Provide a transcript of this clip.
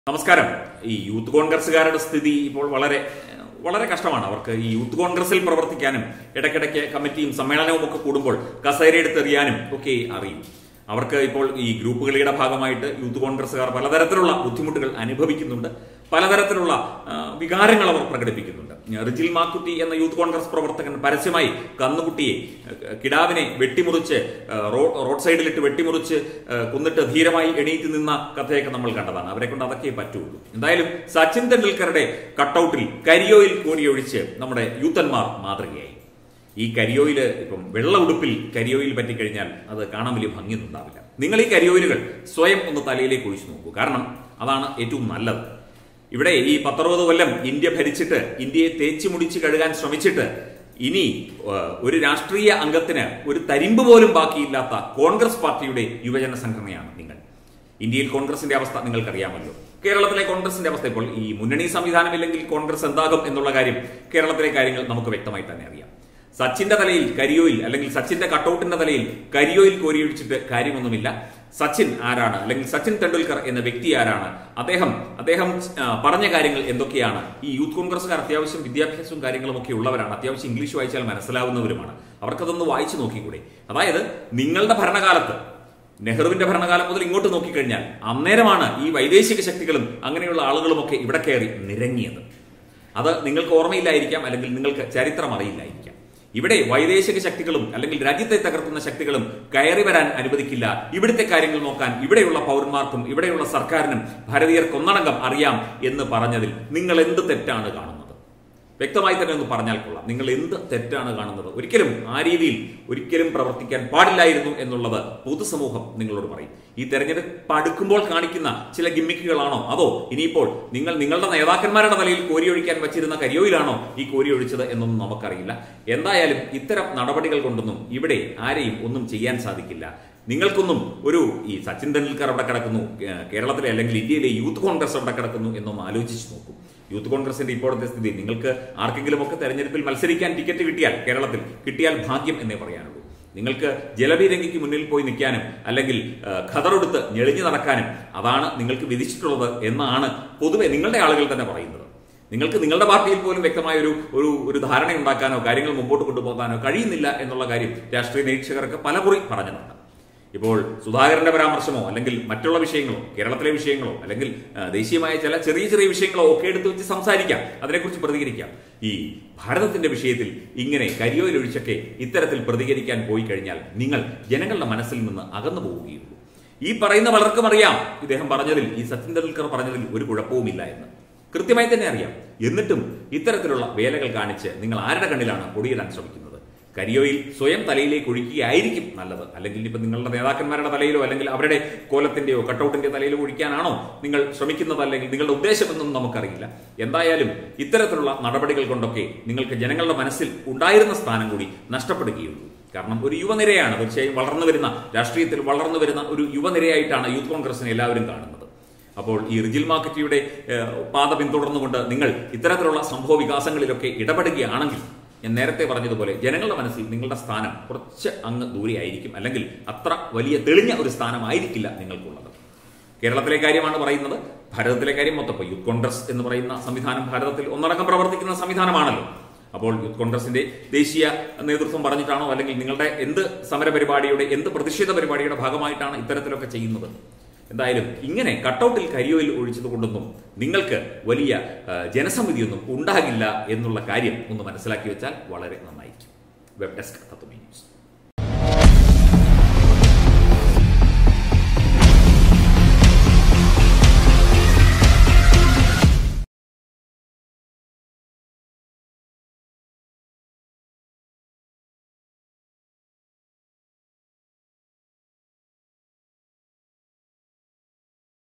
നമസ്കാരം ഈ യൂത്ത് കോൺഗ്രസ്സുകാരുടെ സ്ഥിതി ഇപ്പോൾ വളരെ വളരെ കഷ്ടമാണ് അവർക്ക് ഈ യൂത്ത് കോൺഗ്രസിൽ പ്രവർത്തിക്കാനും ഇടയ്ക്കിടയ്ക്ക് കമ്മിറ്റിയും സമ്മേളനവും ഒക്കെ കൂടുമ്പോൾ കസേരയെടുത്തെറിയാനും ഒക്കെ അറിയും അവർക്ക് ഇപ്പോൾ ഈ ഗ്രൂപ്പുകളിയുടെ ഭാഗമായിട്ട് യൂത്ത് കോൺഗ്രസ്സുകാർ പലതരത്തിലുള്ള ബുദ്ധിമുട്ടുകൾ അനുഭവിക്കുന്നുണ്ട് പലതരത്തിലുള്ള ആ, വികാരങ്ങൾ അവർ പ്രകടിപ്പിക്കുന്നുണ്ട് റിജിൽ മാക്കുട്ടി എന്ന യൂത്ത് കോൺഗ്രസ് പ്രവർത്തകൻ പരസ്യമായി കന്നുകുട്ടിയെ ആ, കിടാവിനെ വെട്ടിമുറിച്ച് ആ, റോ- റോഡ് സൈഡിലിട്ട് വെട്ടിമുറിച്ച് ആ, കൊന്നിട്ട് ധീരമായി എണീറ്റ് നിന്ന കഥയൊക്കെ നമ്മൾ കണ്ടതാണ് അവരെ കൊണ്ട് അതൊക്കെ പറ്റുള്ളൂ എന്തായാലും സച്ചിൻ തെണ്ടുൽക്കറുടെ കട്ടൌട്ടിൽ കരിയോയിൽ കോരിയൊഴിച്ച് നമ്മുടെ യൂത്തന്മാർ മാതൃകയായി ഈ കരിയോയില് ഇപ്പം വെള്ള ഉടുപ്പിൽ കരിയോയിൽ പറ്റിക്കഴിഞ്ഞാൽ അത് കാണാൻ വലിയ ഭംഗിയൊന്നും ഉണ്ടാവില്ല നിങ്ങൾ ഈ കരിയോയിലുകൾ സ്വയം ഒന്ന് തലയിലേക്ക് ഒഴിച്ചു നോക്കൂ കാരണം അതാണ് ഏറ്റവും നല്ലത് ഇവിടെ ഈ പത്തറുപത് കൊല്ലം ഇന്ത്യ ഭരിച്ചിട്ട് ഇന്ത്യയെ തേച്ചു മുടിച്ച് കഴുകാൻ ശ്രമിച്ചിട്ട് ഇനി ഏഹ്, ഒരു രാഷ്ട്രീയ അംഗത്തിന് ഒരു തരിമ്പ് പോലും ബാക്കിയില്ലാത്ത കോൺഗ്രസ് പാർട്ടിയുടെ യുവജന സംഘടനയാണ് നിങ്ങൾ ഇന്ത്യയിൽ കോൺഗ്രസിന്റെ അവസ്ഥ നിങ്ങൾക്കറിയാമല്ലോ കേരളത്തിലെ കോൺഗ്രസിന്റെ അവസ്ഥ ഇപ്പോൾ ഈ മുന്നണി സംവിധാനമില്ലെങ്കിൽ കോൺഗ്രസ് എന്താകും എന്നുള്ള കാര്യം കേരളത്തിലെ കാര്യങ്ങൾ നമുക്ക് വ്യക്തമായി തന്നെ അറിയാം സച്ചിന്റെ തലയിൽ കരിയോയിൽ അല്ലെങ്കിൽ സച്ചിന്റെ കട്ടൌട്ടിന്റെ തലയിൽ കരിയോയിൽ കോരിയൊഴിച്ചിട്ട് കാര്യമൊന്നുമില്ല സച്ചിൻ ആരാണ് അല്ലെങ്കിൽ സച്ചിൻ തെണ്ടുൽക്കർ എന്ന വ്യക്തി ആരാണ് അദ്ദേഹം അദ്ദേഹം ആ, പറഞ്ഞ കാര്യങ്ങൾ എന്തൊക്കെയാണ് ഈ യൂത്ത് കോൺഗ്രസ്സുകാർ അത്യാവശ്യം വിദ്യാഭ്യാസവും കാര്യങ്ങളും ഒക്കെ ഉള്ളവരാണ് അത്യാവശ്യം ഇംഗ്ലീഷ് വായിച്ചാൽ മനസ്സിലാവുന്നവരുമാണ് അവർക്കതൊന്ന് വായിച്ചു നോക്കിക്കൂടെ അതായത് നിങ്ങളുടെ ഭരണകാലത്ത് നെഹ്റുവിന്റെ ഭരണകാലം മുതൽ ഇങ്ങോട്ട് നോക്കിക്കഴിഞ്ഞാൽ അന്നേരമാണ് ഈ വൈദേശിക ശക്തികളും അങ്ങനെയുള്ള ആളുകളുമൊക്കെ ഇവിടെ കയറി നിരങ്ങിയത് അത് നിങ്ങൾക്ക് ഓർമ്മയില്ലായിരിക്കാം അല്ലെങ്കിൽ നിങ്ങൾക്ക് ചരിത്രം അറിയില്ലായിരിക്കാം ഇവിടെ വൈദേശിക ശക്തികളും അല്ലെങ്കിൽ രാജ്യത്തെ തകർക്കുന്ന ശക്തികളും കയറി വരാൻ അനുവദിക്കില്ല ഇവിടുത്തെ കാര്യങ്ങൾ നോക്കാൻ ഇവിടെയുള്ള പൗരന്മാർക്കും ഇവിടെയുള്ള സർക്കാരിനും ഭാരതീയർക്ക് ഒന്നടങ്കം അറിയാം എന്ന് പറഞ്ഞതിൽ നിങ്ങൾ എന്ത് തെറ്റാണ് കാണുന്നത് വ്യക്തമായി തന്നെ ഒന്ന് പറഞ്ഞാൽ കൊള്ളാം നിങ്ങൾ എന്ത് തെറ്റാണ് കാണുന്നത് ഒരിക്കലും ആ രീതിയിൽ ഒരിക്കലും പ്രവർത്തിക്കാൻ പാടില്ലായിരുന്നു എന്നുള്ളത് പൊതുസമൂഹം നിങ്ങളോട് പറയും ഈ തെരഞ്ഞെടുപ്പ് അടുക്കുമ്പോൾ കാണിക്കുന്ന ചില ഗിമ്മിക്കുകളാണോ അതോ ഇനിയിപ്പോൾ നിങ്ങൾ നിങ്ങളുടെ നേതാക്കന്മാരുടെ തലയിൽ കോരിയൊഴിക്കാൻ വച്ചിരുന്ന കരിയോയിലാണോ ഈ കോരിയൊഴിച്ചത് എന്നൊന്നും നമുക്കറിയില്ല എന്തായാലും ഇത്തരം നടപടികൾ കൊണ്ടൊന്നും ഇവിടെ ആരെയും ഒന്നും ചെയ്യാൻ സാധിക്കില്ല നിങ്ങൾക്കൊന്നും ഒരു ഈ സച്ചിൻ തെണ്ടുൽക്കർ അവിടെ കിടക്കുന്നു ഏഹ് കേരളത്തിലെ അല്ലെങ്കിൽ ഇന്ത്യയിലെ യൂത്ത് കോൺഗ്രസ് അവിടെ കിടക്കുന്നു എന്നൊന്ന് ആലോചിച്ച് നോക്കൂ യൂത്ത് കോൺഗ്രസിന്റെ ഇപ്പോഴത്തെ സ്ഥിതി നിങ്ങൾക്ക് ആർക്കെങ്കിലും ഒക്കെ തെരഞ്ഞെടുപ്പിൽ മത്സരിക്കാൻ ടിക്കറ്റ് കിട്ടിയാൽ കേരളത്തിൽ കിട്ടിയാൽ ഭാഗ്യം എന്നേ പറയാനുള്ളൂ നിങ്ങൾക്ക് ജലബീരങ്കിക്ക് മുന്നിൽ പോയി നിൽക്കാനും അല്ലെങ്കിൽ ഏഹ്, ഖദറെടുത്ത് ഞെളിഞ്ഞു നടക്കാനും അതാണ് നിങ്ങൾക്ക് വിധിച്ചിട്ടുള്ളത് എന്നാണ് പൊതുവെ നിങ്ങളുടെ ആളുകൾ തന്നെ പറയുന്നത് നിങ്ങൾക്ക് നിങ്ങളുടെ പാർട്ടിയിൽ പോലും വ്യക്തമായ ഒരു ഒരു ഒരു ധാരണ ഉണ്ടാക്കാനോ കാര്യങ്ങൾ മുമ്പോട്ട് കൊണ്ടുപോകാനോ കഴിയുന്നില്ല എന്നുള്ള കാര്യം രാഷ്ട്രീയ നിരീക്ഷകർക്ക് പലകുറി പറഞ്ഞിട്ടുണ്ട് ഇപ്പോൾ സുധാകരന്റെ പരാമർശമോ അല്ലെങ്കിൽ മറ്റുള്ള വിഷയങ്ങളോ കേരളത്തിലെ വിഷയങ്ങളോ അല്ലെങ്കിൽ ആ, ദേശീയമായ ചില ചെറിയ ചെറിയ വിഷയങ്ങളോ ഒക്കെ എടുത്ത് വെച്ച് സംസാരിക്കാം അതിനെക്കുറിച്ച് പ്രതികരിക്കാം ഈ ഭാരതത്തിന്റെ വിഷയത്തിൽ ഇങ്ങനെ കരിയോയിലൊഴിച്ചൊക്കെ ഇത്തരത്തിൽ പ്രതികരിക്കാൻ പോയി കഴിഞ്ഞാൽ നിങ്ങൾ ജനങ്ങളുടെ മനസ്സിൽ നിന്ന് അകന്നു പോവുകയുള്ളൂ ഈ പറയുന്ന പലർക്കും അറിയാം ഇദ്ദേഹം പറഞ്ഞതിൽ ഈ സച്ചിൻ തെണ്ടുൽക്കർ പറഞ്ഞതിൽ ഒരു കുഴപ്പവുമില്ല എന്ന് കൃത്യമായി തന്നെ അറിയാം എന്നിട്ടും ഇത്തരത്തിലുള്ള വേലകൾ കാണിച്ച് നിങ്ങൾ ആരുടെ കണ്ണിലാണ് പൊടിയിടാൻ ശ്രമിക്കുന്നത് കരിയോയിൽ സ്വയം തലയിലേക്ക് ഒഴിക്കുകയായിരിക്കും നല്ലത് അല്ലെങ്കിൽ ഇപ്പൊ നിങ്ങളുടെ നേതാക്കന്മാരുടെ തലയിലോ അല്ലെങ്കിൽ അവരുടെ കോലത്തിന്റെയോ കട്ടൌട്ടിന്റെയോ തലയിലോ ഒഴിക്കാനാണോ നിങ്ങൾ ശ്രമിക്കുന്നത് അല്ലെങ്കിൽ നിങ്ങളുടെ ഉദ്ദേശമെന്നും നമുക്കറിയില്ല എന്തായാലും ഇത്തരത്തിലുള്ള നടപടികൾ കൊണ്ടൊക്കെ നിങ്ങൾക്ക് ജനങ്ങളുടെ മനസ്സിൽ ഉണ്ടായിരുന്ന സ്ഥാനം കൂടി നഷ്ടപ്പെടുകയുള്ളൂ കാരണം ഒരു യുവനിരയാണ് തീർച്ചയായും വളർന്നു വരുന്ന രാഷ്ട്രീയത്തിൽ വളർന്നു വരുന്ന ഒരു യുവനിരയായിട്ടാണ് യൂത്ത് കോൺഗ്രസിനെ എല്ലാവരും കാണുന്നത് അപ്പോൾ ഈ റിജിൽ മാർക്കറ്റിയുടെ ഏഹ്, പാത പിന്തുടർന്നുകൊണ്ട് നിങ്ങൾ ഇത്തരത്തിലുള്ള സംഭവ വികാസങ്ങളിലൊക്കെ ഇടപെടുകയാണെങ്കിൽ ഞാൻ നേരത്തെ പറഞ്ഞതുപോലെ ജനങ്ങളുടെ മനസ്സിൽ നിങ്ങളുടെ സ്ഥാനം കുറച്ച് അങ്ങ് ദൂരെയായിരിക്കും അല്ലെങ്കിൽ അത്ര വലിയ തെളിഞ്ഞ ഒരു സ്ഥാനമായിരിക്കില്ല നിങ്ങൾക്കുള്ളത് കേരളത്തിലെ കാര്യമാണ് പറയുന്നത് ഭാരതത്തിലെ കാര്യം മൊത്തം ഇപ്പോൾ യൂത്ത് കോൺഗ്രസ് എന്ന് പറയുന്ന സംവിധാനം ഭാരതത്തിൽ ഒന്നടങ്കം പ്രവർത്തിക്കുന്ന സംവിധാനമാണല്ലോ അപ്പോൾ യൂത്ത് കോൺഗ്രസിന്റെ ദേശീയ നേതൃത്വം പറഞ്ഞിട്ടാണോ അല്ലെങ്കിൽ നിങ്ങളുടെ എന്ത് സമര പരിപാടിയുടെ എന്ത് പ്രതിഷേധ പരിപാടിയുടെ ഭാഗമായിട്ടാണ് ഇത്തരത്തിലൊക്കെ ചെയ്യുന്നത് എന്തായാലും ഇങ്ങനെ കട്ടൌട്ടിൽ കരിയോയിൽ ഒഴിച്ചത് കൊണ്ടൊന്നും നിങ്ങൾക്ക് വലിയ ആ, ജനസമിതിയൊന്നും ഉണ്ടാകില്ല എന്നുള്ള കാര്യം ഒന്ന് മനസ്സിലാക്കി വെച്ചാൽ വളരെ നന്നായിരിക്കും വെബ് ഡെസ്ക് തത്വമേ ന്യൂസ്